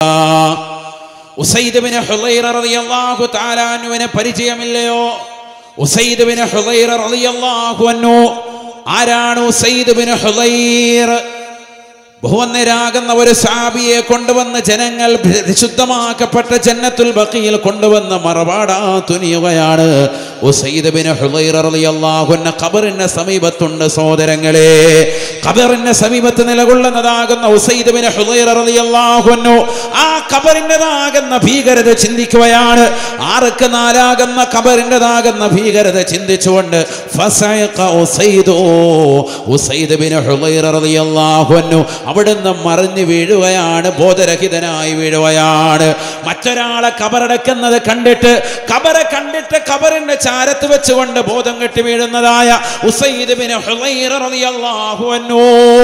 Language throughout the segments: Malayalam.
ഉസൈദ് ബിൻ ഹുളൈറ റളിയല്ലാഹു തആല അൻഹുവിനെ പരിചയമില്ലയോ ഉസൈദ് ബിൻ ഹുളൈറ റളിയല്ലാഹു അൻഹു ആരാണ് ഉസൈദ് ബിൻ ഹുളൈർ ബഹുവന്നരാകുന്ന ഒരു സാബിയെ കൊണ്ടുവന്ന് ജനങ്ങൾ വിശുദ്ധമാക്കപ്പെട്ട ജന്നത്തുൽ ബഖിയിൽ കൊണ്ടുവന്ന് മറപാടാ തുനിയുകയാണ് ഉസൈദ് ബിൻ ഹുളൈർ റളിയല്ലാഹു അൻഹു ഖബറിന്റെ സമീപത്തുണ്ട് സഹോദരങ്ങളെ ഖബറിന്റെ സമീപത്ത് നിലകൊള്ളുന്നതാകുന്ന ഉസൈദ് ബിൻ ഹുളൈർ റളിയല്ലാഹു അൻഹു ആ ഖബറിൻ്റെതാകുന്ന ഭീകരത ചിന്തിക്കുകയാണ് ആർക്ക് നാലാകുന്ന ഖബറിൻ്റെതാകുന്ന ഭീകരത ചിന്തിച്ചുകൊണ്ട് ഫസയഖ ഉസൈദു ഉസൈദ് ബിൻ ഹുളൈർ റളിയല്ലാഹു അൻഹു അവിടുന്ന് മറിഞ്ഞു വീഴുകയാണ് ബോധരഹിതനായി വീഴുകയാണ് മറ്റൊരാളെ കബറടക്കുന്നത് കണ്ടിട്ട് കബറെ കണ്ടിട്ട് കബറിന്റെ ചാരത്ത് വെച്ചുകൊണ്ട് ബോധം കെട്ടി വീഴുന്നതായ ഉസൈദ് ബിൻ ഹുളൈർ റളിയല്ലാഹു അൻഹു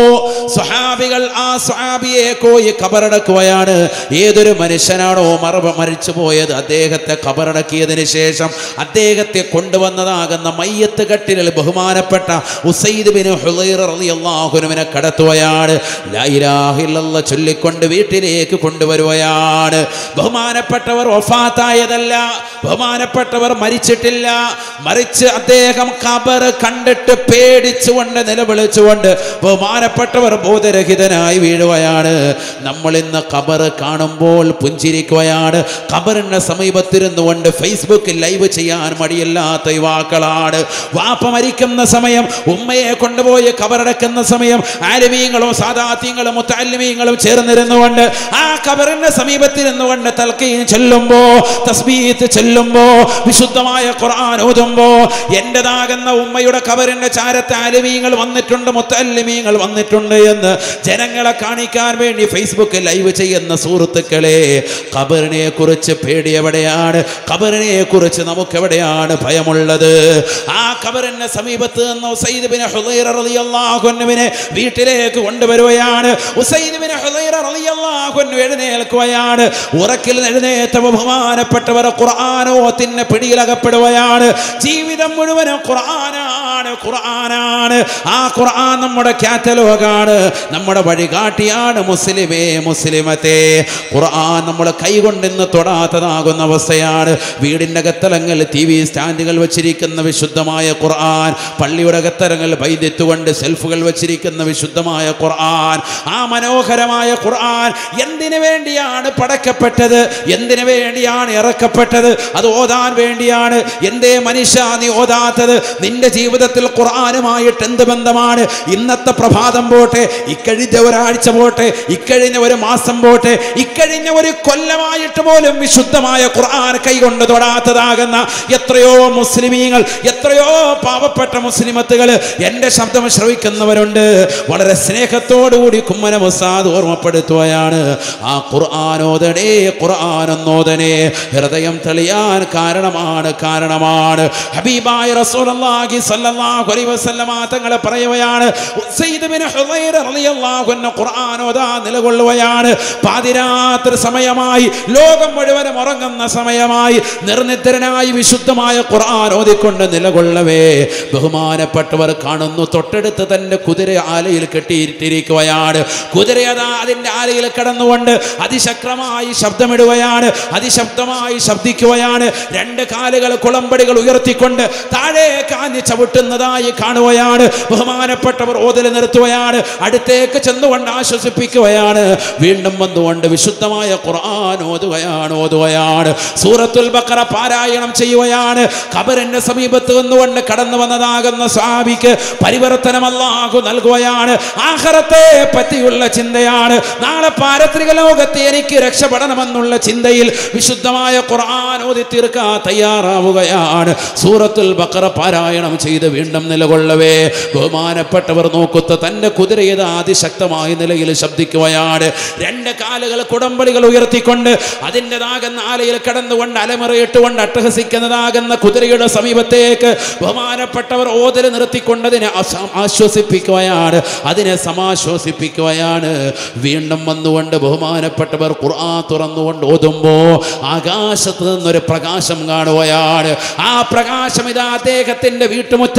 സ്വഹാബികൾ ആ സ്വഹാബിയെ കോയി കബറടക്കുകയാണ് ഏതൊരു മനുഷ്യനാണോ മറവ മരിച്ചു പോയത് അദ്ദേഹത്തെ കബറടക്കിയതിന് ശേഷം അദ്ദേഹത്തെ കൊണ്ടുവന്നതാകുന്ന മയ്യത്ത് കട്ടിലിൽ ബഹുമാനപ്പെട്ട ഉസൈദ് ബിൻ ഹുളൈർ റളിയല്ലാഹുവിനെ കടത്തുകയാണ് ലാ ഇലാഹ ഇല്ലല്ലാഹ് ചൊല്ലിക്കൊണ്ട് വീട്ടിലേക്ക് കൊണ്ടുവരുകയാണ് ബഹുമാനപ്പെട്ടവർ വഫാത്തായതല്ല ബഹുമാനപ്പെട്ടവർ മരിച്ചിട്ടില്ല മറിച്ച് അദ്ദേഹം ഖബർ കണ്ടിട്ട് പേടിച്ചുകൊണ്ട് നിലവിളിച്ചുകൊണ്ട് ബഹുമാനപ്പെട്ടവർ ബോധരഹിതനായി വീഴുകയാണ് നമ്മൾ ഇന്ന് ഖബർ കാണുമ്പോൾ പുഞ്ചിരിക്കുകയാണ് ഖബറിന്റെ സമീപത്തിരുന്നു കൊണ്ട് ഫേസ്ബുക്കിൽ ലൈവ് ചെയ്യാൻ മടിയില്ലാത്ത യുവാക്കളാണ് വാപ്പ മരിക്കുന്ന സമയം ഉമ്മയെ കൊണ്ടുപോയി ഖബറടക്കുന്ന സമയം ആലിമീങ്ങളും സാദാത്യങ്ങളും മുത്തല്ലിമീങ്ങളും ചേർന്നിരുന്നുകൊണ്ട് ആ ഖബറിന്റെ സമീപത്തിരുന്നുകൊണ്ട് തൽക്കീൻ ചൊല്ലുമ്പോ തസ്ബീത്ത് ചൊല്ലുമ്പോ വിശുദ്ധമായ ഖുർആൻ ഓതുമ്പോ എന്റേതാകുന്ന ഉമ്മയുടെ ഖബറിന്റെ ചാരത്ത് ആലിമീങ്ങൾ വന്നിട്ടുണ്ട് മുത്തല്ലിമീങ്ങൾ വന്നിട്ടുണ്ട് എന്ന് ജനങ്ങളെ കാണിക്കാൻ വേണ്ടി ഫേസ്ബുക്കിൽ ലൈവ് ചെയ്യുന്ന സുഹൃത്തുക്കളെ ഖബറിനെ കുറിച്ച് പേടി എവിടെയാണ് ഖബറിനെ കുറിച്ച് നമുക്ക് എവിടെയാണ് ഭയമുള്ളത് ആ ഖബറിന്റെ സമീപത്ത് നിന്ന് ഉസൈദ് ബിൻ ഹുദൈറ റളിയല്ലാഹു അൻഹുവിനെ വീട്ടിലേക്ക് കൊണ്ടുവരുകയാണ് ഉസൈദ് ബിൻ ഹുദൈറ റളിയല്ലാഹു അൻഹു എഴുന്നേൽക്കുകയാണ് ഉറക്കിൽ എഴുന്നേറ്റ ബഹുമാനപ്പെട്ടവർ ഖുർആാനോത്തിന്റെ പിടിയിലകപ്പെടുകയാണ് ജീവിതം മുഴുവനും ഖുർആനാണ് ഖുർആനാണ് ആ ഖുർആൻ നമ്മുടെ കാറ്റലോഗാണ് നമ്മുടെ വഴികാട്ടിയാണ് മുസ്ലിമേ മുസ്ലിമത്തെ ഖുർആൻ നമ്മൾ കൈകൊണ്ട് ഇന്ന് തൊടാത്തതാകുന്ന അവസ്ഥയാണ് വീടിൻ്റെ അകത്തലങ്ങൾ ടി വി സ്റ്റാൻഡുകൾ വെച്ചിരിക്കുന്ന വിശുദ്ധമായ ഖുർആൻ പള്ളിയുടെ അകത്തലങ്ങൾ വൈദ്യത്തുകൊണ്ട് സെൽഫുകൾ വെച്ചിരിക്കുന്ന വിശുദ്ധമായ ഖുർആൻ ആ മനോഹരമായ ഖുർആൻ എന്തിനു വേണ്ടിയാണ് പടക്കപ്പെട്ടത് എന്തിനു വേണ്ടിയാണ് ഇറക്കപ്പെട്ടത് അത് ഓതാൻ വേണ്ടിയാണ് എന്തേ മനുഷ്യ നീ ഓതാത്തത് നിന്റെ ജീവിതത്തിൽ ഖുർആനുമായിട്ട് എന്ത് ബന്ധമാണ് ഇന്നത്തെ പ്രഭാതം പോട്ടെ ഇക്കഴിഞ്ഞ ഒരാഴ്ച പോട്ടെ ഇക്കഴിഞ്ഞ ഒരു മാസം പോട്ടെ ഇക്കഴിഞ്ഞ ഒരു കൊല്ലമായിട്ട് പോലും വിശുദ്ധമായ ഖുർആൻ കൈകൊണ്ട് തൊടാത്തതാകുന്ന എത്രയോ മുസ്ലിമീങ്ങൾ എത്രയോ പാവപ്പെട്ട മുസ്ലിമത്തുകൾ എൻ്റെ ശബ്ദം ശ്രവിക്കുന്നവരുണ്ട് വളരെ സ്നേഹത്തോടുകൂടി കുമ്മന മുസാദ് ഓർമ്മപ്പെടുത്തുകയാണ് ആ ഖുർആാനോദനേ ഖുർആാനൊന്നോദനേ ഹൃദയം തെളിയാൻ കാരണമാണ് കാരണമാണ് ഹബീബായ റസൂലുള്ളാഹി സ്വല്ലല്ലാഹു അലൈഹി വസല്ലമ തങ്ങൾ പറയുകയാണ് ഉസൈദ് ബിൻ ഹുദൈറ റളിയല്ലാഹു അൻഹു ഖുർആൻ ഓതാ നിലകൊള്ളുകയാണ് പാതിരാത്രി സമയമായി ലോകം മുഴുവനും ഉറങ്ങുന്ന സമയമായി നിർനിദ്രനായി വിശുദ്ധമായ ഖുർആൻ ഓതിക്കൊണ്ട് നിലകൊള്ളവേ ബഹുമാനപ്പെട്ടവർ കാണുന്നു തൊട്ടടുത്ത് തന്റെ കുതിര ആലയിൽ കെട്ടിയിട്ടിരിക്കുകയാണ് കുതിര അതാ അതിന്റെ ആലയിൽ കിടന്നുകൊണ്ട് അതിശക്തമായി ശബ്ദമിടുകയാണ് അതിശബ്ദമായി ശബ്ദിക്കുകയാണ് രണ്ട് കാലുകൾ കുളമ്പടികൾ ഉയർത്തിക്കൊണ്ട് താഴെ കാഞ്ഞ് ചവിട്ടുന്നതായി കാണുകയാണ് ബഹുമാനപ്പെട്ടവർ ഓതൽ നിർത്തുകയാണ് അടുത്തേക്ക് ചെന്നുകൊണ്ട് ആശ്വസിപ്പിക്കുകയാണ് വീണ്ടും വന്നുകൊണ്ട് വിശുദ്ധമായ ഖുർആൻ ഓതുകയാണ് ഓതുകയാണ് സൂറത്തുൽ ബക്കറ പാരായണം ചെയ്യുകയാണ് ഖബറിന്റെ സമീപത്ത് നിന്നുകൊണ്ട് കടന്നു വന്നതാകുന്ന സ്വാമിക്ക് പരിവർത്തനം അല്ലാഹു നൽകുകയാണ് ആഹ്റത്തെ പറ്റിയുള്ള ചിന്തയാണ് നാളെ പാരത്രിക ലോകത്ത് എനിക്ക് രക്ഷപ്പെടണമെന്നുള്ള ചിന്തയിൽ വിശുദ്ധമായ ഖുർആൻ ഓതി തീർക്കാൻ തയ്യാറാവുകയാണ് സൂറത്തുൽ ബക്കറ പാരായണം ചെയ്ത് വീണ്ടും നിലകൊള്ളവേ ബഹുമാനപ്പെട്ടവർ നോക്കുത്ത തന്റെ കുതിരയത് അതിശക്തമായ നിലയിൽ ശബ്ദിക്കുകയാണ് രണ്ട് കാലുകൾ കുടമ്പടികൾ ഉയർത്തിക്കൊണ്ട് അതിൻ്റെതാകുന്ന ആലയിൽ കടന്നുകൊണ്ട് അലമുറയിട്ടുകൊണ്ട് അട്ടഹസിക്കുന്നതാകുന്ന കുതിരയുടെ സമീപത്തേക്ക് ബഹുമാനപ്പെട്ടവർ ഓതൽ നിർത്തിക്കൊണ്ട് അതിനെ ആശ്വ- ആശ്വസിപ്പിക്കുകയാണ് അതിനെ സമാശ്വസിപ്പിക്കുകയാണ് വീണ്ടും വന്നുകൊണ്ട് ബഹുമാനപ്പെട്ടവർ ഖുർആൻ തുറന്നുകൊണ്ട് ഓതുമ്പോ ആകാശത്ത് നിന്നൊരു പ്രകാശം കാണുകയാണ് ആ പ്രകാശം ഇതാ അദ്ദേഹത്തിന്റെ വീട്ടുമുറ്റത്ത്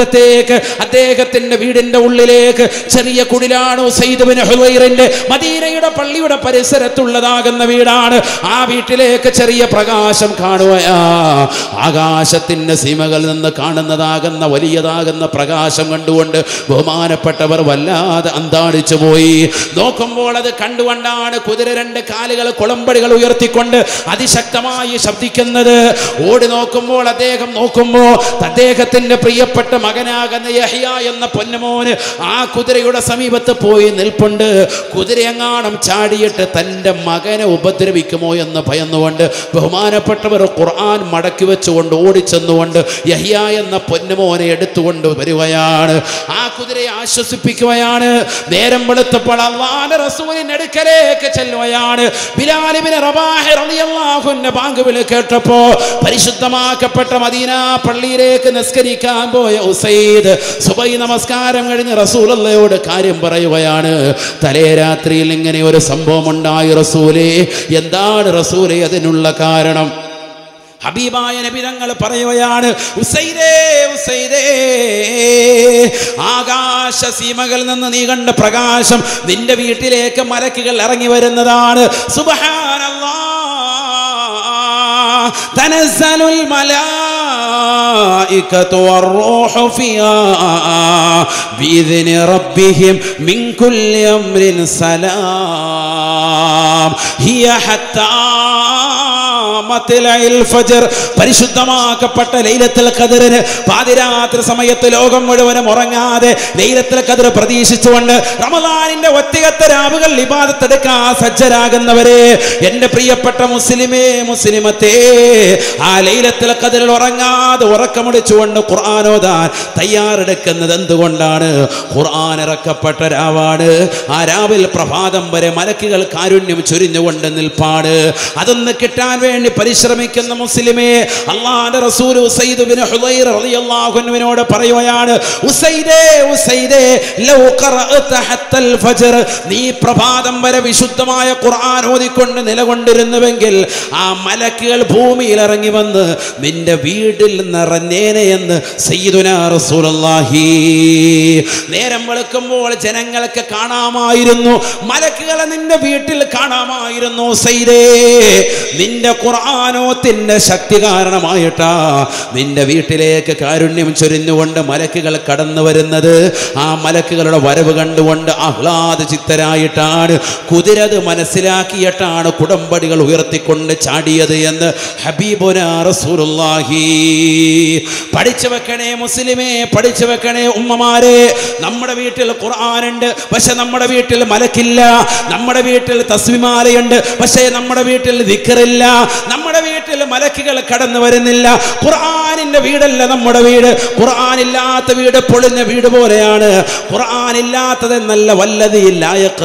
മുറ്റത്തേക്ക് അദ്ദേഹത്തിന്റെ വീടിന്റെ ഉള്ളിലേക്ക് ചെറിയ കുടിലാണ് ഉസൈദ് ബിൻ ഹുവൈറിന്റെ മദീനയുടെ പള്ളിയുടെ പരിസരത്തുള്ളതാകുന്ന വീടാണ് ആ വീട്ടിലേക്ക് ചെറിയ പ്രകാശം കാണുകയാ ആകാശത്തിന്റെ സീമകളിൽ നിന്ന് കാണുന്നതാകുന്ന വലിയതാകുന്ന പ്രകാശം കണ്ടുകൊണ്ട് ബഹുമാനപ്പെട്ടവർ വല്ലാതെ അന്താടിച്ചു പോയി നോക്കുമ്പോൾ അത് കണ്ടുകൊണ്ടാണ് കുതിര രണ്ട് കാലുകൾ കുളമ്പടികൾ ഉയർത്തിക്കൊണ്ട് അതിശക്തമായി ശബ്ദിക്കുന്നത് ഓടി നോക്കുമ്പോൾ അദ്ദേഹം നോക്കുമ്പോൾ അദ്ദേഹത്തിന്റെ പ്രിയപ്പെട്ട മകനാകുന്ന യഹിയ എന്ന പൊന്നമോന് ആ കുതിരയുടെ സമീപത്ത് പോയി നിൽപ്പുണ്ട് കുതിരയെങ്ങാണം ചാടിയിട്ട് തൻ്റെ മകനെ ഉപദ്രവിക്കുമോ എന്ന് ഭയന്നുകൊണ്ട് ബഹുമാനപ്പെട്ടവർ ഖുർആൻ മടക്കി വെച്ചുകൊണ്ട് ഓടിച്ചെന്നുകൊണ്ട് യഹിയ എന്ന പൊന്നുമോനെ എടുത്തുകൊണ്ട് വരികയാണ് ആ കുതിരയെ ആശ്വസിപ്പിക്കുകയാണ് നേരം വെളുത്തപ്പോൾ അള്ളാന്റെ റസൂലിന്റെ അടുക്കലേക്ക് ചെല്ലുകയാണ് ബിലാലിബിന് റബാഹി റളിയല്ലാഹുവിന്റെ ബാങ്ക് വിളി കേട്ടപ്പോ പരിശുദ്ധമാക്കപ്പെട്ട മദീന പള്ളിയിലേക്ക് നിസ്കരിക്കാൻ പോയ ഉസൈദ് സുബൈ നമസ്കാരം കഴിഞ്ഞ് റസൂലല്ലയോട് കാര്യം പറയുകയാണ് തലേ രാത്രിയിൽ ഇങ്ങനെ ഒരു സംഭവം ഉണ്ടായി റസൂലേ എന്താണ് റസൂലേ അതിനുള്ള കാരണം ഹബീബായ നബിതങ്ങൾ പറയുകയാണ് ഉസൈദേ ഉസൈദേ ആകാശ സീമകളിൽ നിന്ന് നീ കണ്ട പ്രകാശം നിന്റെ വീട്ടിലേക്ക് മലക്കുകൾ ഇറങ്ങി വരുന്നതാണ് സുബ്ഹാനല്ലാ തനസ്സലുൽ الملائكة والروح فيها بإذن ربهم من كل أمر سلام هي حتى മത്തിലയിൽ ഫജർ പരിശുദ്ധമാക്കപ്പെട്ട ലൈലത്തുൽ ഖദറിന് പാതിരാത്രി സമയത്ത് ലോകം മുഴുവനും ഉറങ്ങാതെ ലൈലത്തുൽ ഖദർ പ്രതീക്ഷിച്ചുകൊണ്ട് റമദാനിന്റെ ഒറ്റകത്തെ രാവുകൾ ഇബാദത്തെടുക്കാൻ സജ്ജരാകുന്നവരെ എൻ്റെ പ്രിയപ്പെട്ട മുസ്ലിമേ മുസ്ലിമത്തേ ആ ലൈലത്തുൽ ഖദറിൽ ഉറങ്ങാതെ ഉറക്കമടിച്ചുകൊണ്ട് ഖുർആൻ ഓതാൻ തയ്യാറെടുക്കുന്നത് എന്തുകൊണ്ടാണ് ഖുർആൻ ഇറക്കപ്പെട്ട രാവാണ് ആ രാവിൽ പ്രഭാതം വരെ മലക്കുകൾ കാരുണ്യം ചൊരിഞ്ഞുകൊണ്ട് നിൽപ്പാണ് അതൊന്ന് കിട്ടാൻ വേണ്ടി പരിശ്രമിക്കുന്ന മുസ്ലിമേ അള്ളാന്റെ റസൂൽ ഉസൈദ് ബിൻ ഹുദൈർ റളിയല്ലാഹു അൻഹുവിനോട് പറയുകയാണ് ഉസൈദേ ഉസൈദേ ലൗ ഖറഅത ഹത്തൽ ഫജ്ർ നീ പ്രഭാതം വരെ വിശുദ്ധമായ ഖുർആൻ ഓതിക്കൊണ്ട് നിലകൊണ്ടിരുന്നുവെങ്കിൽ ആ മലക്കുകൾ ഭൂമിയിൽ ഇറങ്ങി വന്ന് നിന്റെ വീട്ടിൽ നിറഞ്ഞേനെ എന്ന് സയ്യിദുനാ റസൂലുള്ളാഹി നേരം വെളുക്കുമ്പോൾ ജനങ്ങൾക്ക് കാണാമായിരുന്നു മലക്കുകളെ നിന്റെ വീട്ടിൽ കാണാമായിരുന്നു സൈദേ നിന്റെ ഖുർആാനോത്തിന്റെ ശക്തി കാരണമായിട്ടാ നിന്റെ വീട്ടിലേക്ക് കാരുണ്യം ചൊരിഞ്ഞുകൊണ്ട് മലക്കുകൾ കടന്നു വരുന്നത് ആ മലക്കുകളുടെ വരവ് കണ്ടുകൊണ്ട് ആഹ്ലാദ ചിത്തരായിട്ടാണ് കുതിരത് മനസ്സിലാക്കിയിട്ടാണ് കുടമ്പടികൾ ഉയർത്തിക്കൊണ്ട് ചാടിയത് എന്ന് ഹബീബുന റസൂലുള്ളാഹി പഠിച്ചു വെക്കണേ മുസ്ലിമേ പഠിച്ചു വെക്കണേ ഉമ്മമാരെ നമ്മുടെ വീട്ടിൽ ഖുർആനുണ്ട് പക്ഷെ നമ്മുടെ വീട്ടിൽ മലക്കില്ല നമ്മുടെ വീട്ടിൽ തസ്വിമാലയുണ്ട് പക്ഷേ നമ്മുടെ വീട്ടിൽ ദിക്കറില്ല നമ്മുടെ വീട്ടിൽ മലക്കുകൾ കടന്നു വരുന്നില്ല ഖുർആനിന്റെ വീടല്ല നമ്മുടെ വീട് ഖുർആൻ ഇല്ലാത്ത വീട് പൊളിഞ്ഞ വീട് പോലെയാണ് ഖുർആൻ ഇല്ലാത്തത് എന്നല്ല വല്ലതിയില്ല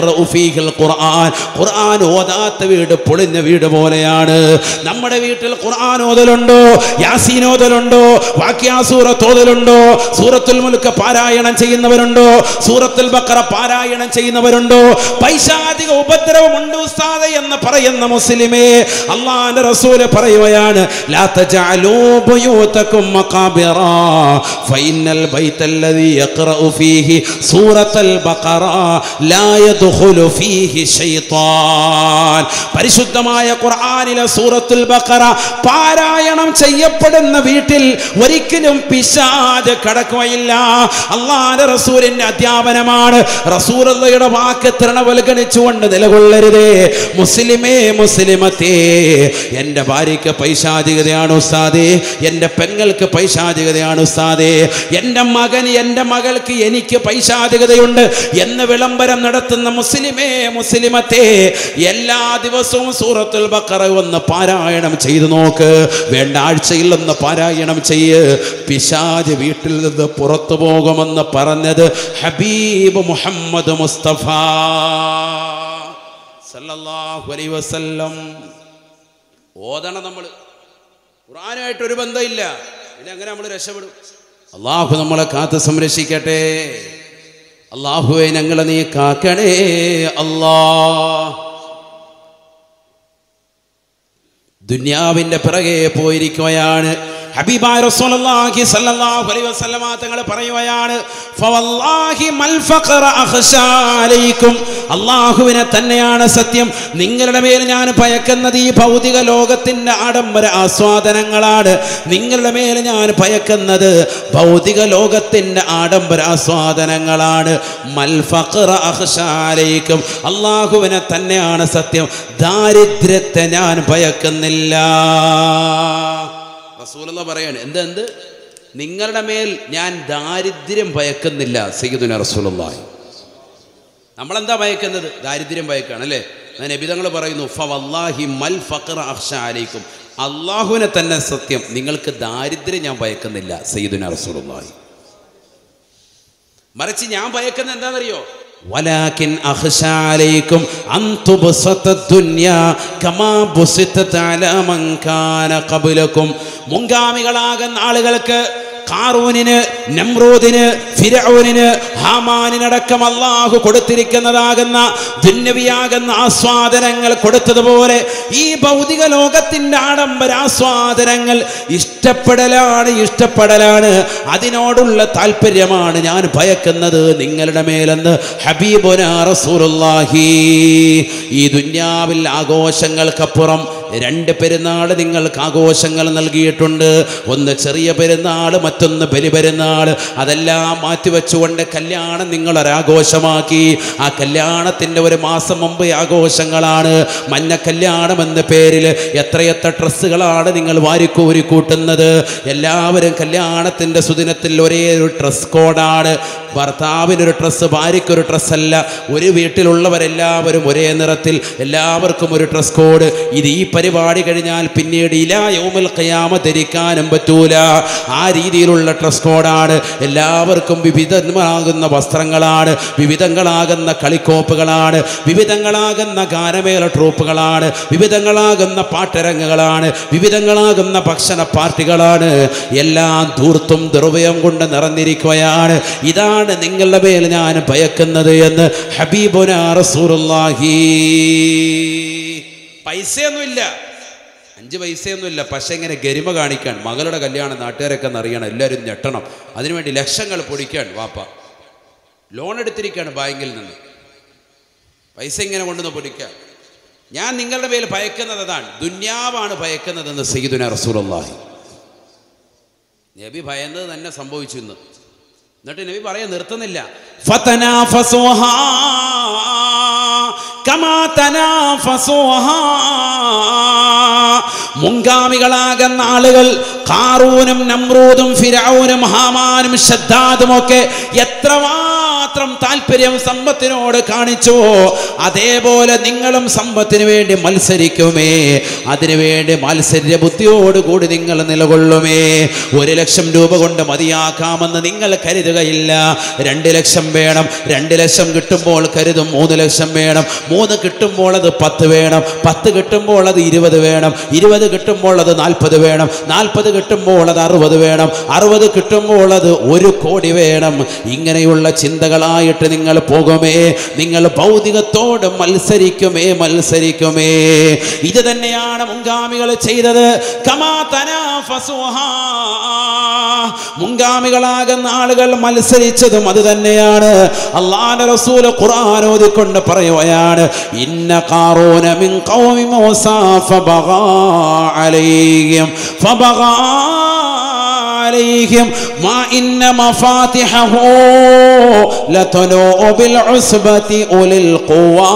ഖുർആൻ ഖുർആൻ ഓതാത്ത വീട് പൊളിഞ്ഞ വീട് പോലെയാണ് നമ്മുടെ വീട്ടിൽ ഖുർആൻ ഓതലുണ്ടോ യാസീൻ ഓതലുണ്ടോ വാക്യാസൂറത്ത് ഓതലുണ്ടോ സൂറത്തുൽ മുൽക്ക് പാരായണം ചെയ്യുന്നവരുണ്ടോ സൂറത്തുൽ ബക്കറ പാരായണം ചെയ്യുന്നവരുണ്ടോ പൈശാചിക ഉപദ്രവമുണ്ട് ഉസ്താദ് എന്ന് പറയുന്ന മുസ്ലിമേ അള്ളാന്റെ റസൂല് പറയുകയാണ് ലാ തജഅലൂ ബുയൂതകും മഖാബിറ ഫഇന്നൽ ബൈത്തല്ലദീ യഖറഉ ഫീഹി സൂറത്തുൽ ബഖറ ലാ യദ്ഖുലു ഫീഹി ശൈത്താൻ പരിശുദ്ധമായ ഖുർആനിലെ സൂറത്തുൽ ബഖറ പാരായണം ചെയ്യപ്പെടുന്ന വീട്ടിൽ ഒരിക്കലും പിശാച് കടക്കുകയില്ല അള്ളാന്റെ റസൂലിന്റെ അധ്യാപനമാണ് റസൂലുള്ളയുടെ വാക്ക് തൃണവൽഗണിച്ചുകൊണ്ട് നിലകൊള്ളരുതേ മുസ്ലിമേ മുസ്ലിമത്തേ എൻ്റെ ഭാര്യയ്ക്ക് പൈശാചികതയാണ് ഉസ്താദേ എൻ്റെ പെങ്ങൾക്ക് പൈശാചികതയാണ് ഉസ്താദേ എൻ്റെ മകൻ എൻ്റെ മകൾക്ക് എനിക്ക് പൈശാചികതയുണ്ട് എന്ന് വിളംബരം നടത്തുന്ന മുസ്ലിമേ മുസ്ലിമത്തെ എല്ലാ ദിവസവും സൂറത്തുൽ ബക്കറ ഒന്ന് പാരായണം ചെയ്തു നോക്ക് വേണ്ട ആഴ്ചയിൽ ഒന്ന് പാരായണം ചെയ്യ് പിശാജ് വീട്ടിൽ നിന്ന് പുറത്തു പോകുമെന്ന് പറഞ്ഞത് ഹബീബ് മുഹമ്മദ് മുസ്തഫ സല്ലല്ലാഹു അലൈഹി വസല്ലം ഓതണം നമ്മൾ ഖുർആനായിട്ട് ഒരു ബന്ധമില്ല പിന്നെ അങ്ങനെ നമ്മൾ രക്ഷപ്പെടും അള്ളാഹു നമ്മളെ കാത്ത് സംരക്ഷിക്കട്ടെ അള്ളാഹുവെ ഞങ്ങളെ നീ കാക്കണേ അല്ലാ ദുന്യാവിന്റെ പിറകെ പോയിരിക്കുകയാണ് ഹബീബായ റസൂലുള്ളാഹി സ്വല്ലല്ലാഹു അലൈഹി വസല്ലമ തങ്ങൾ പറയുകയാണ് ഫവല്ലാഹി മൽ ഫഖറ അഖ്ശാ അലൈക്കും അല്ലാഹുവിനെ തന്നെയാണ് സത്യം നിങ്ങളുടെ മേൽ ഞാൻ ഭയക്കുന്നത് ഈ ഭൗതിക ലോകത്തിന്റെ ആഡംബര ആസ്വാദനങ്ങളാണ് നിങ്ങളുടെ മേൽ ഞാൻ ഭയക്കുന്നത് ഭൗതിക ലോകത്തിന്റെ ആഡംബര ആസ്വാദനങ്ങളാണ് മൽ ഫഖറ അഖ്ശാ അലൈക്കും അല്ലാഹുവിനെ തന്നെയാണ് സത്യം ദാരിദ്ര്യത്തെ ഞാൻ ഭയക്കുന്നില്ല റസൂലുള്ള പറയാണ് എന്ത് എന്ത് നിങ്ങളുടെ മേൽ ഞാൻ ദാരിദ്ര്യം ഭയക്കുന്നില്ല സയ്യിദുന റസൂലുള്ളാഹി നമ്മളെന്താ ഭയക്കുന്നത് ദാരിദ്ര്യം ഭയക്കാണ് അല്ലേ നബിതങ്ങൾ പറയുന്നു ഫവല്ലാഹി മൽ ഫഖർ അഖ്ഷ അലൈക്കും അള്ളാഹുവിനെ തന്നെ സത്യം നിങ്ങൾക്ക് ദാരിദ്ര്യം ഞാൻ ഭയക്കുന്നില്ല സയ്യിദുന റസൂലുള്ളാഹി മറിച്ച് ഞാൻ ഭയക്കുന്നത് എന്താണെന്നറിയോ ولكن أخشى عليكم أن تبسط الدنيا كما بسطت على من كان قبلكم മുൻഗാമികളാകുന്ന ആളുകൾക്ക് കാറൂനിന് നമ്രൂദിന് ഫിരൌനിന് ഹാമാനിനടക്കം അള്ളാഹു കൊടുത്തിരിക്കുന്നതാകുന്ന ദുന്നവിയാകുന്ന ആസ്വാദനങ്ങൾ കൊടുത്തതുപോലെ ഈ ഭൗതിക ലോകത്തിൻ്റെ ആഡംബര ആസ്വാദനങ്ങൾ ഇഷ്ടപ്പെടലാണ് ഇഷ്ടപ്പെടലാണ് അതിനോടുള്ള താല്പര്യമാണ് ഞാൻ ഭയക്കുന്നത് നിങ്ങളുടെ മേലെന്ന് ഹബീബുന റസൂലുള്ളാഹി ഈ ദുന്യാവിൽ ആഘോഷങ്ങൾക്കപ്പുറം രണ്ട് പെരുന്നാൾ നിങ്ങൾക്ക് ആഘോഷങ്ങൾ നൽകിയിട്ടുണ്ട് ഒന്ന് ചെറിയ പെരുന്നാൾ മറ്റൊന്ന് ബലി പെരുന്നാൾ അതെല്ലാം മാറ്റിവെച്ചുകൊണ്ട് കല്യാണം നിങ്ങളൊരാഘോഷമാക്കി ആ കല്യാണത്തിൻ്റെ ഒരു മാസം മുമ്പ് ആഘോഷങ്ങളാണ് മഞ്ഞ കല്യാണം എന്ന പേരിൽ എത്രയെത്ര ഡ്രസ്സുകളാണ് നിങ്ങൾ വാരിക്കോരി കൂട്ടുന്നത് എല്ലാവരും കല്യാണത്തിൻ്റെ സുദിനത്തിൽ ഒരേ ഒരു ഡ്രസ് കോഡാണ് ഭർത്താവിനൊരു ഡ്രസ്സ് ഭാര്യയ്ക്കൊരു ഡ്രസ്സല്ല ഒരു വീട്ടിലുള്ളവരെല്ലാവരും ഒരേ നിറത്തിൽ എല്ലാവർക്കും ഒരു ഡ്രസ് കോഡ് ഇത് ഈ പരിപാടി കഴിഞ്ഞാൽ പിന്നീട് ഇലാ യൗമൽ ഖിയാമ ധരിക്കാനും പറ്റൂല ആ രീതിയിലുള്ള ഡ്രസ് കോഡാണ് എല്ലാവർക്കും വിവിധമാകുന്ന വസ്ത്രങ്ങളാണ് വിവിധങ്ങളാകുന്ന കളിക്കോപ്പുകളാണ് വിവിധങ്ങളാകുന്ന ഗാനമേള ട്രൂപ്പുകളാണ് വിവിധങ്ങളാകുന്ന പാട്ടരങ്ങുകളാണ് വിവിധങ്ങളാകുന്ന ഭക്ഷണ പാർട്ടികളാണ് എല്ലാം ധൂർത്തും ദുർവയം കൊണ്ട് നിറഞ്ഞിരിക്കുകയാണ് ഇതാണ് നിങ്ങളുടെ മേൽ ഞാൻ ഭയക്കുന്നത് എന്ന് ഹബീബുന റസൂലുള്ളാഹി പൈസയൊന്നുമില്ല അഞ്ച് പൈസയൊന്നുമില്ല പക്ഷെ ഇങ്ങനെ ഗരിമ കാണിക്കാൻ മകളുടെ കല്യാണം നാട്ടുകാരൊക്കെ അറിയണം എല്ലാവരും ഞെട്ടണം അതിനുവേണ്ടി ലക്ഷങ്ങൾ പൊടിക്കാൻ വാപ്പ ലോൺ എടുത്തിരിക്കുകയാണ് ബാങ്കിൽ നിന്ന് പൈസ ഇങ്ങനെ കൊണ്ടുവന്ന് പൊടിക്കാൻ ഞാൻ നിങ്ങളുടെ മേൽ ഭയക്കുന്നത് അതാണ് ദുന്യാവാണ് ഭയക്കുന്നതെന്ന് സയ്യിദുന റസൂലുള്ളാഹി നബി ഭയന്നത് തന്നെ സംഭവിച്ചു ഇന്ന് എന്നിട്ട് നബി പറയാൻ നിർത്തുന്നില്ല ഫതനാഫസുഹാ കമാ തനാഫസുഹാ മുൻഗാമികളാകുന്ന ആളുകൾ കാറൂനും നമ്രൂദും ഫിരൗനും ഹാമാനും ഷദ്ദാദും ഒക്കെ എത്രമാത്രം താല്പര്യം സമ്പത്തിനോട് കാണിച്ചോ അതേപോലെ നിങ്ങളും സമ്പത്തിന് വേണ്ടി മത്സരിക്കുമേ അതിനുവേണ്ടി മത്സര്യ ബുദ്ധിയോടുകൂടി നിങ്ങൾ നിലകൊള്ളുമേ ഒരു ലക്ഷം രൂപ കൊണ്ട് മതിയാക്കാമെന്ന് നിങ്ങൾ കരുതുകയില്ല രണ്ട് ലക്ഷം വേണം രണ്ട് ലക്ഷം കിട്ടുമ്പോൾ കരുതും മൂന്ന് ലക്ഷം വേണം മൂന്ന് കിട്ടുമ്പോൾ അത് പത്ത് വേണം പത്ത് കിട്ടുമ്പോൾ അത് ഇരുപത് വേണം ഇരുപത് കിട്ടുമ്പോൾ അത് നാൽപ്പത് വേണം നാൽപ്പത് കിട്ടുമ്പോൾ അത് അറുപത് വേണം അറുപത് കിട്ടുമ്പോൾ അത് ഒരു കോടി വേണം ഇങ്ങനെയുള്ള ചിന്തകളായിട്ട് നിങ്ങൾ പോകുമേ നിങ്ങൾ ഭൗതികത്തോട് മത്സരിക്കുമേ മത്സരിക്കുമേ ഇത് തന്നെയാണ് മുൻഗാമികൾ ചെയ്തത് കമാ തനാഫസുഹാ. മുൻഗാമികളാകുന്ന ആളുകൾ മത്സരിച്ചതും അത് തന്നെയാണ് അള്ളാഹുവിന്റെ റസൂല് ഖുർആൻ ഓതിക്കൊണ്ട് പറയുകയാണ് ഇന്ന ഖാറൂന മിൻ ഖൗമി മൂസ ഫബഗാ അലൈഹിം ഫബഗാ عليهم ما إن مفاتحه لتنوء بالعصبة أولي القوى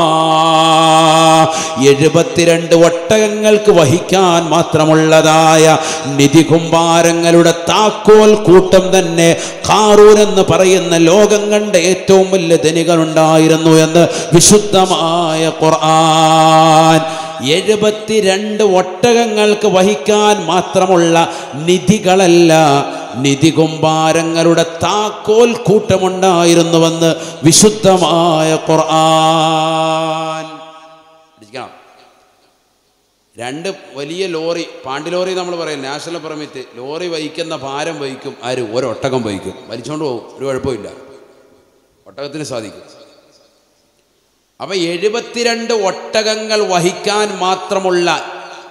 എഴുപത്തിരണ്ട് ഒട്ടകങ്ങൾക്ക് വഹിക്കാൻ മാത്രമുള്ളതായ നിധി കുമ്പാരങ്ങളുടെ താക്കോൽ കൂട്ടം തന്നെ ഖാറൂൻ എന്ന് പറയുന്ന ലോകം കണ്ട ഏറ്റവും വലിയ ധനികനുണ്ടായിരുന്നു എന്ന് വിശുദ്ധമായ ഖുർആൻ എഴുപത്തിരണ്ട് ഒട്ടകങ്ങൾക്ക് വഹിക്കാൻ മാത്രമുള്ള നിധികളല്ല നിധി കുമ്പാരങ്ങളുടെ താക്കോൽ കൂട്ടമുണ്ടായിരുന്നുവെന്ന് വിശുദ്ധമായ ഖുർആൻ ഇരിക്കണം. രണ്ട് വലിയ ലോറി പാണ്ടി ലോറി നമ്മൾ പറയും നാഷണൽ പെർമിറ്റ് ലോറി വഹിക്കുന്ന ഭാരം വഹിക്കും ആര് ഒരൊട്ടകം വഹിക്കും വലിച്ചുകൊണ്ട് പോകും ഒരു കുഴപ്പമില്ല ഒട്ടകത്തിന് സാധിക്കും അപ്പൊ എഴുപത്തിരണ്ട് ഒട്ടകങ്ങൾ വഹിക്കാൻ മാത്രമുള്ള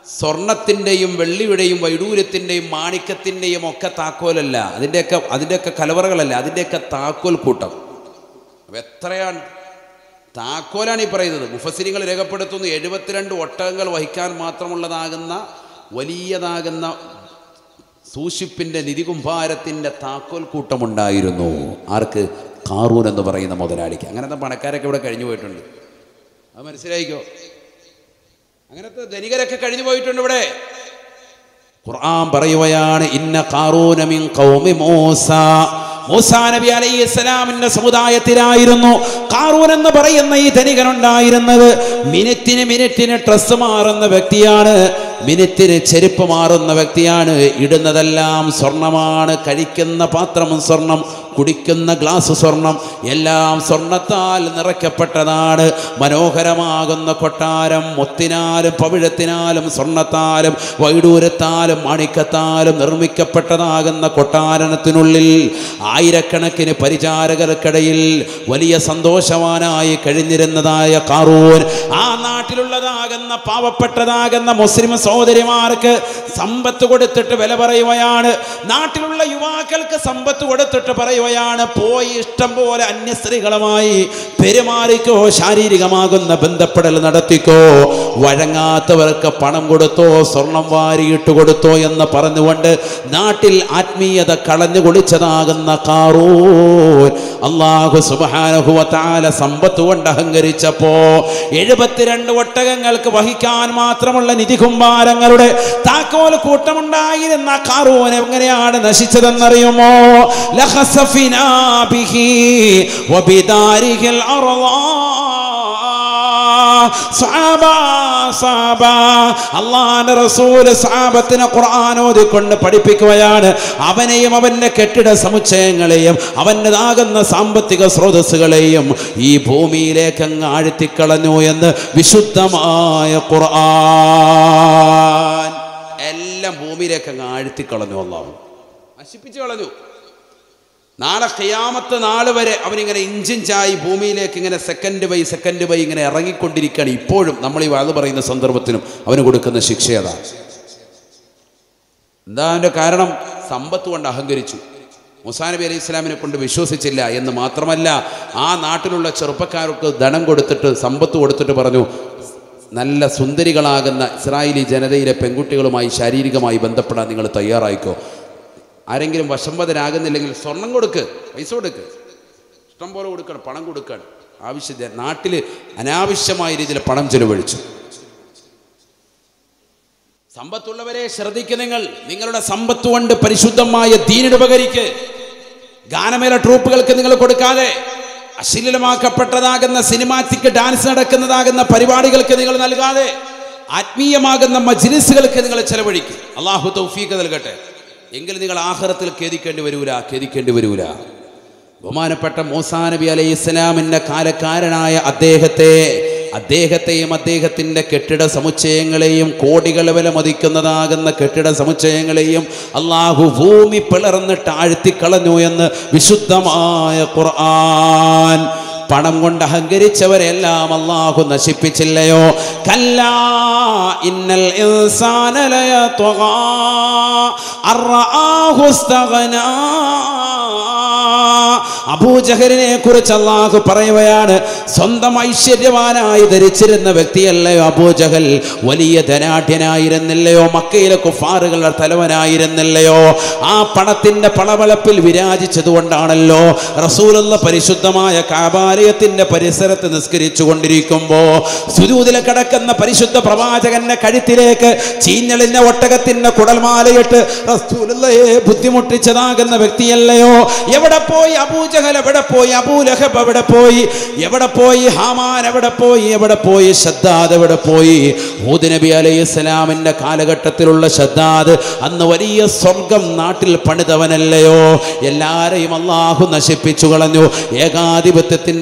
സ്വർണത്തിൻ്റെയും വെള്ളിയുടെയും വൈഡൂര്യത്തിൻ്റെയും മാണിക്യത്തിൻ്റെയും ഒക്കെ താക്കോലല്ല അതിൻ്റെയൊക്കെ അതിൻ്റെയൊക്കെ കലവറകളല്ല അതിൻ്റെയൊക്കെ താക്കോൽ കൂട്ടം അപ്പൊ എത്രയാണ് താക്കോലാണ് ഈ പറയുന്നത് മുഫസിരിങ്ങൾ രേഖപ്പെടുത്തുന്നു എഴുപത്തിരണ്ട് ഒട്ടകങ്ങൾ വഹിക്കാൻ മാത്രമുള്ളതാകുന്ന വലിയതാകുന്ന സൂക്ഷിപ്പിൻ്റെ നിധികുംഭാരത്തിൻ്റെ താക്കോൽ കൂട്ടമുണ്ടായിരുന്നു ആർക്ക് കാറൂൻ എന്ന് പറയുന്ന മുതലാളിക്ക് അങ്ങനത്തെ പണക്കാരൊക്കെ ഇവിടെ കഴിഞ്ഞു പോയിട്ടുണ്ട് അത് മനസ്സിലായിക്കോ അങ്ങനത്തെ ധനികരൊക്കെ കഴിഞ്ഞു പോയിട്ടുണ്ട് ഇവിടെ ഖുർആൻ പറയുകയാണ് ഇന്ന ഖാറൂന മിൻ ഖൗമി മൂസ മൂസാ നബി അലൈഹി സ്വലാമിന്റെ സമുദായത്തിലായിരുന്നു കാറൂൻ എന്ന് പറയുന്ന ഈ ധനികനുണ്ടായിരുന്നത് മിനിറ്റിന് മിനിറ്റിന് ഡ്രസ്സ് മാറുന്ന വ്യക്തിയാണ് മിനിറ്റിന് ചെരുപ്പ് മാറുന്ന വ്യക്തിയാണ് ഇടുന്നതെല്ലാം സ്വർണമാണ് കഴിക്കുന്ന പാത്രവും സ്വർണം കുടിക്കുന്ന ഗ്ലാസ് സ്വർണം എല്ലാം സ്വർണത്താൽ നിറയ്ക്കപ്പെട്ടതാണ് മനോഹരമാകുന്ന കൊട്ടാരം മുത്തിനാലും പവിഴത്തിനാലും സ്വർണത്താലും വൈഡൂരത്താലും മാണിക്കത്താലും നിർമ്മിക്കപ്പെട്ടതാകുന്ന കൊട്ടാരത്തിനുള്ളിൽ ആയിരക്കണക്കിന് പരിചാരകർക്കിടയിൽ വലിയ സന്തോഷവാനായി കഴിഞ്ഞിരുന്നതായ കാറൂൻ ആ നാട്ടിലുള്ളതാകുന്ന പാവപ്പെട്ടതാകുന്ന മുസ്ലിം സഹോദരിമാർക്ക് സമ്പത്ത് കൊടുത്തിട്ട് വില പറയുകയാണ് നാട്ടിലുള്ള യുവാക്കൾക്ക് സമ്പത്ത് കൊടുത്തിട്ട് പറയുകയാണ് പോയി ഇഷ്ടം പോലെ അന്യ സ്ത്രീകളുമായി പെരുമാറിക്കോ ശാരീരികമാകുന്ന ബന്ധപ്പെടൽ നടത്തിക്കോ വഴങ്ങാത്തവർക്ക് പണം കൊടുത്തോ സ്വർണം വാരിയിട്ട് കൊടുത്തോ എന്ന് പറഞ്ഞുകൊണ്ട് നാട്ടിൽ ആത്മീയത കളഞ്ഞു കുളിച്ചതാകുന്ന കാറൂൻ അള്ളാഹു സുബാനുഭവത്താല സമ്പത്ത് കൊണ്ട് അഹങ്കരിച്ചപ്പോ എഴുപത്തിരണ്ട് ഒട്ടകങ്ങൾക്ക് വഹിക്കാൻ മാത്രമുള്ള നിധി കുമ്പാരങ്ങളുടെ താക്കോൽ കൂട്ടമുണ്ടായിരുന്ന കാറൂൻ എങ്ങനെയാണ് നശിച്ചതെന്നറിയുമോ ലഹസഫിനാ ബിഹി വബിദാരിഹിൽ അർളാ സഹാബാ, സഹാബാ. അള്ളാന്റെ റസൂല് സാബത്തിനെ ഖുർആൻ ഓതിക്കൊണ്ട് പഠിപ്പിക്കുകയാണ് അവനെയും അവന്റെ കെട്ടിട സമുച്ചയങ്ങളെയും അവൻ്റെതാകുന്ന സാമ്പത്തിക സ്രോതസ്സുകളെയും ഈ ഭൂമിയിലേക്ക് അങ്ങ് ആഴ്ത്തിക്കളഞ്ഞു എന്ന് വിശുദ്ധമായ ഖുർആൻ എല്ലാം ഭൂമിയിലേക്ക് അങ്ങ് ആഴ്ത്തിക്കളഞ്ഞു അള്ളാഹു നശിപ്പിച്ചു കളഞ്ഞു നാളെ ഖിയാമത്ത് നാൾ വരെ അവനിങ്ങനെ ഇഞ്ചിഞ്ചായി ഭൂമിയിലേക്ക് ഇങ്ങനെ സെക്കൻഡ് ബൈ സെക്കൻഡ് ബൈ ഇങ്ങനെ ഇറങ്ങിക്കൊണ്ടിരിക്കുകയാണ് ഇപ്പോഴും നമ്മൾ ഈ വാത് പറയുന്ന സന്ദർഭത്തിനും അവന് കൊടുക്കുന്ന ശിക്ഷ അതാണ് എന്താ അതിൻ്റെ കാരണം സമ്പത്ത് കൊണ്ട് അഹങ്കരിച്ചു മുസാ നബി അലൈഹി ഇസ്ലാമിനെ കൊണ്ട് വിശ്വസിച്ചില്ല എന്ന് മാത്രമല്ല ആ നാട്ടിലുള്ള ചെറുപ്പക്കാർക്ക് ധനം കൊടുത്തിട്ട് സമ്പത്ത് കൊടുത്തിട്ട് പറഞ്ഞു നല്ല സുന്ദരികളാകുന്ന ഇസ്രായേലി ജനതയിലെ പെൺകുട്ടികളുമായി ശാരീരികമായി ബന്ധപ്പെടാൻ നിങ്ങൾ തയ്യാറായിക്കോ ആരെങ്കിലും വശംവദനാകുന്നില്ലെങ്കിൽ സ്വർണം കൊടുക്ക് പൈസ കൊടുക്ക് ഇഷ്ടം പോലെ കൊടുക്കണം പണം കൊടുക്കണം ആവശ്യത്തെ നാട്ടിൽ അനാവശ്യമായ രീതിയിൽ പണം ചെലവഴിച്ചു സമ്പത്തുള്ളവരെ ശ്രദ്ധിക്കുക നിങ്ങൾ നിങ്ങളുടെ സമ്പത്ത് കൊണ്ട് പരിശുദ്ധമായ ദീനിന് ഉപകരിക്ക് ഗാനമേള ട്രൂപ്പുകൾക്ക് നിങ്ങൾ കൊടുക്കാതെ അശ്ലീലമാക്കപ്പെട്ടതാകുന്ന സിനിമാറ്റിക് ഡാൻസ് നടക്കുന്നതാകുന്ന പരിപാടികൾക്ക് നിങ്ങൾ നൽകാതെ ആത്മീയമാകുന്ന മജ്ലിസുകൾക്ക് നിങ്ങൾ ചെലവഴിക്കും അള്ളാഹു തൗഫീഖ് നൽകട്ടെ എങ്കിൽ നിങ്ങൾ ആഹ്റത്തിൽ ഖേദിക്കേണ്ടി വരൂല ഖേദിക്കേണ്ടി വരൂല ബഹുമാനപ്പെട്ട മൂസാ നബി അലൈഹി ഇസ്ലാമിൻ്റെ കാലക്കാരനായ അദ്ദേഹത്തെ അദ്ദേഹത്തെയും അദ്ദേഹത്തിൻ്റെ കെട്ടിട സമുച്ചയങ്ങളെയും കോടികൾ വില മതിക്കുന്നതാകുന്ന കെട്ടിട സമുച്ചയങ്ങളെയും അള്ളാഹു ഭൂമി പിളർന്നിട്ട് ആഴ്ത്തിക്കളഞ്ഞു എന്ന് വിശുദ്ധമായ ഖുർആൻ പണം കൊണ്ട് അഹങ്കരിച്ചവരെല്ലാം അള്ളാഹു നശിപ്പിച്ചില്ലയോ കല്ലാ ഇന്നൽ ഇൻസാന ലയത്വഗാ അർആഹു ഇസ്തഗ്നാ അബൂജഹലിനെ കുറിച്ച് അള്ളാഹു പറയുകയാണ് സ്വന്തം ഐശ്വര്യവാനായി ധരിച്ചിരുന്ന വ്യക്തിയല്ലയോ അബൂജഹൽ വലിയ ധനാഢ്യനായിരുന്നില്ലയോ മക്കയിലെ കുഫാറുകളുടെ തലവനായിരുന്നില്ലയോ ആ പണത്തിന്റെ പളവളപ്പിൽ വിരാജിച്ചതുകൊണ്ടാണല്ലോ റസൂലുള്ള പരിശുദ്ധമായ കാബാലയത്തിന്റെ പരിസരത്ത് നിസ്കരിച്ചു കൊണ്ടിരിക്കുമ്പോ സുരൂതിലെ കിടക്കുന്ന പരിശുദ്ധ പ്രവാചകന്റെ കഴുത്തിലേക്ക് ചീഞ്ഞളിഞ്ഞ ഒട്ടകത്തിന്റെ കുടൽമാലയിട്ട് റസൂലുള്ളയെ ബുദ്ധിമുട്ടിച്ചതാകുന്ന വ്യക്തിയല്ലയോ എവിടെ പോയി അബൂജഹൽ എവിടെ പോയി അബൂലഹബ് എവിടെ പോയി എവിടെ പോയി ഹാമാൻ എവിടെ പോയി എവിടെ പോയി ഷദ്ദാദ് എവിടെ പോയി ഹൂദ് നബി അലൈഹി സ്വലാമിന്റെ കാലഘട്ടത്തിലുള്ള ഷദ്ദാദ് അന്ന് വലിയ സ്വർഗം നാട്ടിൽ പണിതവനല്ലയോ എല്ലാരെയും അള്ളാഹു നശിപ്പിച്ചു കളഞ്ഞു ഏകാധിപത്യത്തിന്റെ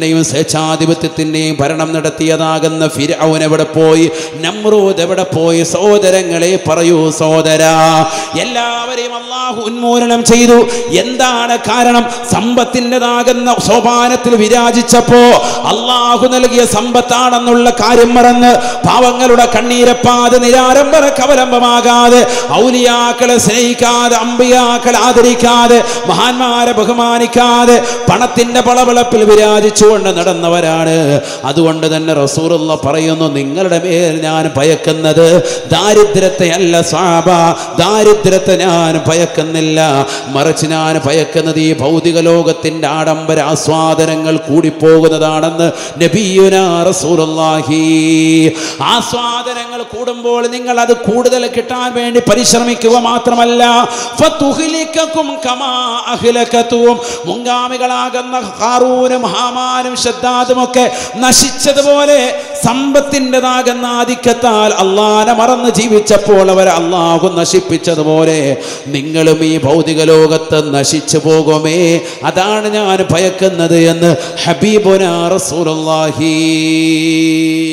ജൂതത്തിൻ്റെയും സ്വേച്ഛാധിപത്യത്തിൻ്റെയും ഭരണം നടത്തിയതാകുന്ന ഫിരൗൻ എവിടെ പോയി നമ്രൂദ് എവിടെ പോയി സഹോദരങ്ങളെ പറയൂ സഹോദര എല്ലാവരെയും അള്ളാഹു ഉന്മൂലനം ചെയ്തു എന്താണ് കാരണം സമ്പത്തിൻ്റെതാകുന്ന സോപാനത്തിൽ വിരാജിച്ചപ്പോ അള്ളാഹു നൽകിയ സമ്പത്താണെന്നുള്ള കാര്യം മറന്ന് പാവങ്ങളുടെ കണ്ണീരപ്പാതെ നിരാരംഭര കവലംബമാകാതെ ഔലിയാക്കളെ സ്നേഹിക്കാതെ അമ്പിയാക്കളെ ആദരിക്കാതെ മഹാന്മാരെ ബഹുമാനിക്കാതെ പണത്തിന്റെ പളവളപ്പിൽ വിരാജിച്ചുകൊണ്ട് നടന്നവരാണ് അതുകൊണ്ട് തന്നെ റസൂറുള്ള പറയുന്നു നിങ്ങളുടെ മേൽ ഞാൻ ഭയക്കുന്നത് ദാരിദ്ര്യത്തെ അല്ല സ്വാബ ദാരിദ്ര്യത്തെ ഞാൻ ഭയക്കുന്നില്ല മറിച്ച് ഞാൻ ഭയക്കുന്നത് ഈ ഭൗതിക ലോകത്തിന്റെ ആഡംബര ആസ്വാദനങ്ങൾ കൂടിപ്പോകുന്നതാണെന്ന് നബിയുന റസൂലുള്ളാഹി ആസ്വാദനങ്ങൾ കൂടുമ്പോൾ നിങ്ങൾ അത് കൂടുതൽ കിട്ടാൻ വേണ്ടി പരിശ്രമിക്കുക മാത്രമല്ല ഫതുഹ്ലിക്കക്കും കമാ അഹ്ലകതും മുൻഗാമികളാകുന്ന ഹാറൂനും ഹാമാനും ഷദ്ദാദും ഒക്കെ നശിച്ചതുപോലെ സമ്പത്തിൻ്റെതാകുന്ന ആധിക്യത്താൽ അള്ളാനെ മറന്ന് ജീവിച്ചപ്പോൾ അവർ അള്ളാഹു നശിപ്പിച്ചതുപോലെ നിങ്ങളും ഈ ഭൗതിക ലോകത്ത് നശിച്ചു പോകുമേ അതാണ് ഞാൻ ഭയക്കുന്നത് എന്ന് ഹബീബുന റസൂലുള്ളാഹി